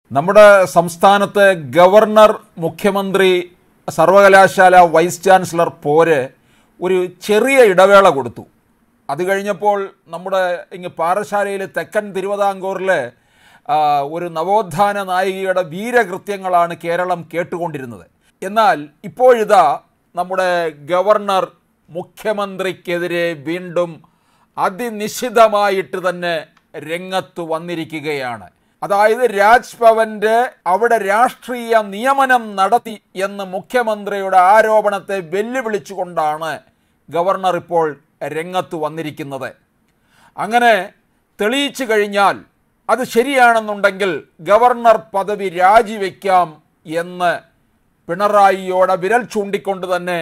നമ്മുടെ സംസ്ഥാനത്ത് ഗവർണർ മുഖ്യമന്ത്രി സർവകലാശാല വൈസ് ചാൻസലർ പോര് ഒരു ചെറിയ ഇടവേള കൊടുത്തു അത് കഴിഞ്ഞപ്പോൾ നമ്മുടെ ഇങ്ങ് പാറശാലയിൽ തെക്കൻ തിരുവിതാംകൂറിൽ ആ, ഒരു നവോത്ഥാന നായികയുടെ വീരകൃത്യങ്ങളാണ് കേരളം കേട്ടുകൊണ്ടിരുന്നത് എന്നാൽ ഇപ്പോഴിതാ നമ്മുടെ ഗവർണർ മുഖ്യമന്ത്രിക്കെതിരെ വീണ്ടും അതിനിശിതമായിട്ട് തന്നെ രംഗത്ത് വന്നിരിക്കുകയാണ് അതായത് രാജ്ഭവന്റെ അവിടെ രാഷ്ട്രീയ നിയമനം നടത്തി എന്ന് മുഖ്യമന്ത്രിയുടെ ആരോപണത്തെ വെല്ലുവിളിച്ചുകൊണ്ടാണ് ഗവർണർ ഇപ്പോൾ രംഗത്ത് വന്നിരിക്കുന്നത് അങ്ങനെ തെളിയിച്ചു കഴിഞ്ഞാൽ അത് ശരിയാണെന്നുണ്ടെങ്കിൽ ഗവർണർ പദവി രാജിവെക്കാം എന്ന് പിണറായിയോടെ വിരൽ ചൂണ്ടിക്കൊണ്ട് തന്നെ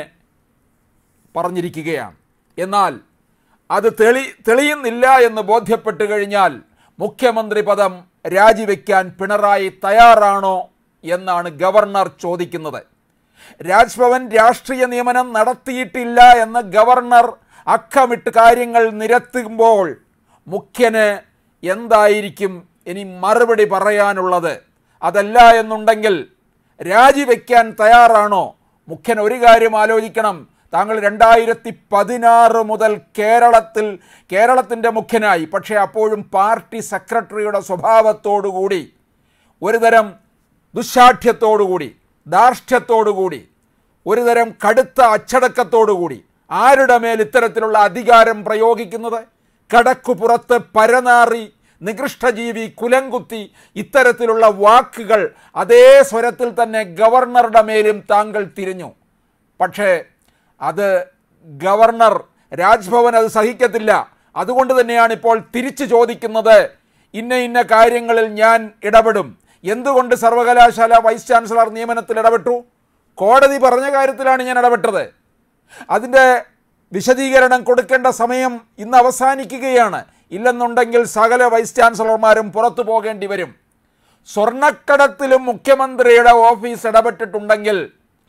പറഞ്ഞിരിക്കുകയാണ് എന്നാൽ അത് തെളി തെളിയുന്നില്ല എന്ന് ബോധ്യപ്പെട്ട് കഴിഞ്ഞാൽ മുഖ്യമന്ത്രി പദം രാജിവെക്കാൻ പിണറായി തയ്യാറാണോ എന്നാണ് ഗവർണർ ചോദിക്കുന്നത് രാജ്ഭവൻ രാഷ്ട്രീയ നിയമനം നടത്തിയിട്ടില്ല എന്ന് ഗവർണർ അക്കമിട്ട് കാര്യങ്ങൾ നിരത്തുമ്പോൾ മുഖ്യന് എന്തായിരിക്കും ഇനി മറുപടി പറയാനുള്ളത് അതല്ല എന്നുണ്ടെങ്കിൽ രാജിവെക്കാൻ തയ്യാറാണോ മുഖ്യൻ ഒരു കാര്യം ആലോചിക്കണം താങ്കൾ രണ്ടായിരത്തി പതിനാറ് മുതൽ കേരളത്തിൽ കേരളത്തിൻ്റെ മുഖ്യനായി പക്ഷേ അപ്പോഴും പാർട്ടി സെക്രട്ടറിയുടെ സ്വഭാവത്തോടുകൂടി ഒരുതരം ദുശാഠ്യത്തോടുകൂടി ധാർഷ്ട്യത്തോടുകൂടി ഒരുതരം കടുത്ത അച്ചടക്കത്തോടുകൂടി ആരുടെ മേൽ ഇത്തരത്തിലുള്ള അധികാരം പ്രയോഗിക്കുന്നത് കടക്കു പുറത്ത് പരനാറി നികൃഷ്ടജീവി കുലംകുത്തി ഇത്തരത്തിലുള്ള വാക്കുകൾ അതേ സ്വരത്തിൽ തന്നെ ഗവർണറുടെ മേലും താങ്കൾ തിരിഞ്ഞു പക്ഷേ അത് ഗവർണർ രാജ്ഭവൻ അത് സഹിക്കത്തില്ല അതുകൊണ്ട് തന്നെയാണ് ഇപ്പോൾ തിരിച്ചു ചോദിക്കുന്നത് ഇന്ന ഇന്ന കാര്യങ്ങളിൽ ഞാൻ ഇടപെടും എന്തുകൊണ്ട് സർവകലാശാല വൈസ് ചാൻസലർ നിയമനത്തിൽ ഇടപെട്ടു കോടതി പറഞ്ഞ കാര്യത്തിലാണ് ഞാൻ ഇടപെട്ടത് അതിൻ്റെ വിശദീകരണം കൊടുക്കേണ്ട സമയം ഇന്ന് അവസാനിക്കുകയാണ് ഇല്ലെന്നുണ്ടെങ്കിൽ സകല വൈസ് ചാൻസലർമാരും പുറത്തു പോകേണ്ടി വരും സ്വർണ്ണക്കടത്തിലും മുഖ്യമന്ത്രിയുടെ ഓഫീസ് ഇടപെട്ടിട്ടുണ്ടെങ്കിൽ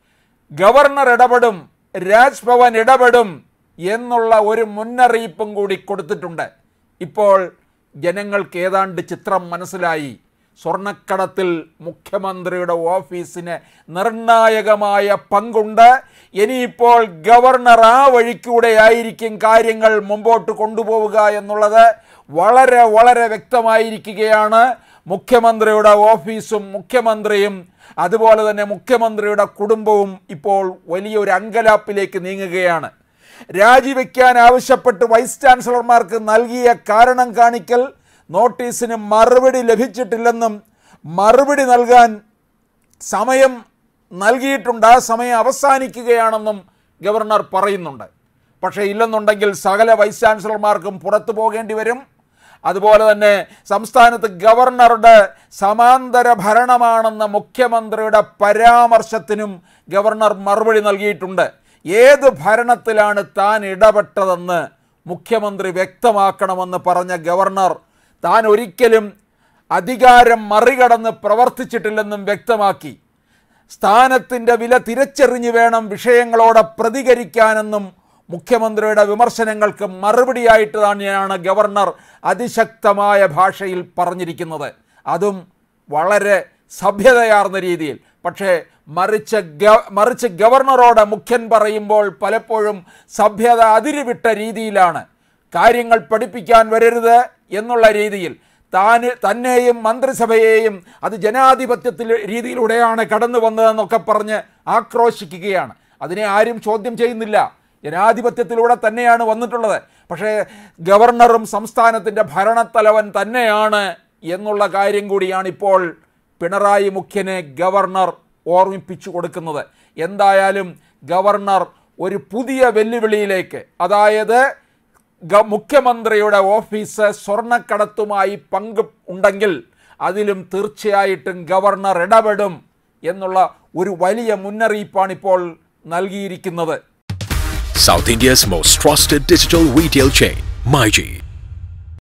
ഗവർണർ ഇടപെടും രാജ്ഭവൻ ഇടപെടും എന്നുള്ള ഒരു മുന്നറിയിപ്പും കൂടി കൊടുത്തിട്ടുണ്ട് ഇപ്പോൾ ജനങ്ങൾക്ക് ഏതാണ്ട് ചിത്രം മനസ്സിലായി സ്വർണ്ണക്കടത്തിൽ മുഖ്യമന്ത്രിയുടെ ഓഫീസിന് നിർണായകമായ പങ്കുണ്ട് ഇനിയിപ്പോൾ ഗവർണർ ആ വഴിക്കൂടെ ആയിരിക്കും കാര്യങ്ങൾ മുമ്പോട്ട് കൊണ്ടുപോവുക എന്നുള്ളത് വളരെ വളരെ വ്യക്തമായിരിക്കുകയാണ് മുഖ്യമന്ത്രിയുടെ ഓഫീസും മുഖ്യമന്ത്രിയും അതുപോലെ തന്നെ മുഖ്യമന്ത്രിയുടെ കുടുംബവും ഇപ്പോൾ വലിയൊരു അങ്കലാപ്പിലേക്ക് നീങ്ങുകയാണ് രാജിവെക്കാൻ ആവശ്യപ്പെട്ട് വൈസ് ചാൻസലർമാർക്ക് നൽകിയ കാരണം കാണിക്കൽ നോട്ടീസിന് മറുപടി ലഭിച്ചിട്ടില്ലെന്നും മറുപടി നൽകാൻ സമയം നൽകിയിട്ടുണ്ട് ആ സമയം അവസാനിക്കുകയാണെന്നും ഗവർണർ പറയുന്നുണ്ട് പക്ഷേ ഇല്ലെന്നുണ്ടെങ്കിൽ സകല വൈസ് ചാൻസലർമാർക്കും പുറത്തു പോകേണ്ടി വരും അതുപോലെ തന്നെ സംസ്ഥാനത്ത് ഗവർണറുടെ സമാന്തര ഭരണമാണെന്ന മുഖ്യമന്ത്രിയുടെ പരാമർശത്തിനും ഗവർണർ മറുപടി നൽകിയിട്ടുണ്ട് ഏത് ഭരണത്തിലാണ് താൻ ഇടപെട്ടതെന്ന് മുഖ്യമന്ത്രി വ്യക്തമാക്കണമെന്ന് പറഞ്ഞ ഗവർണർ താൻ ഒരിക്കലും അധികാരം മറികടന്ന് പ്രവർത്തിച്ചിട്ടില്ലെന്നും വ്യക്തമാക്കി സ്ഥാനത്തിൻ്റെ വില തിരിച്ചറിഞ്ഞു വേണം വിഷയങ്ങളോട് പ്രതികരിക്കാനെന്നും മുഖ്യമന്ത്രിയുടെ വിമർശനങ്ങൾക്ക് മറുപടിയായിട്ട് തന്നെയാണ് ഗവർണർ അതിശക്തമായ ഭാഷയിൽ പറഞ്ഞിരിക്കുന്നത് അതും വളരെ സഭ്യതയാർന്ന രീതിയിൽ പക്ഷേ മറിച്ച് ഗ മറിച്ച് ഗവർണറോട് മുഖ്യൻ പറയുമ്പോൾ പലപ്പോഴും സഭ്യത അതിരുവിട്ട രീതിയിലാണ് കാര്യങ്ങൾ പഠിപ്പിക്കാൻ വരരുത് എന്നുള്ള രീതിയിൽ താന് തന്നെയും മന്ത്രിസഭയെയും അത് ജനാധിപത്യത്തിൽ രീതിയിലൂടെയാണ് കടന്നു വന്നതെന്നൊക്കെ പറഞ്ഞ് ആക്രോശിക്കുകയാണ് അതിനെ ആരും ചോദ്യം ചെയ്യുന്നില്ല ജനാധിപത്യത്തിലൂടെ തന്നെയാണ് വന്നിട്ടുള്ളത് പക്ഷേ ഗവർണറും സംസ്ഥാനത്തിൻ്റെ ഭരണത്തലവൻ തന്നെയാണ് എന്നുള്ള കാര്യം കൂടിയാണ് ഇപ്പോൾ പിണറായി മുഖ്യനെ ഗവർണർ ഓർമ്മിപ്പിച്ചു കൊടുക്കുന്നത് എന്തായാലും ഗവർണർ ഒരു പുതിയ വെല്ലുവിളിയിലേക്ക് അതായത് ഗ- മുഖ്യമന്ത്രിയുടെ ഓഫീസ് സ്വർണ്ണക്കടത്തുമായി പങ്ക് ഉണ്ടെങ്കിൽ അതിലും തീർച്ചയായിട്ടും ഗവർണർ ഇടപെടും എന്നുള്ള ഒരു വലിയ മുന്നറിയിപ്പാണ് ഇപ്പോൾ നൽകിയിരിക്കുന്നത് South India's most trusted digital retail chain, MyG.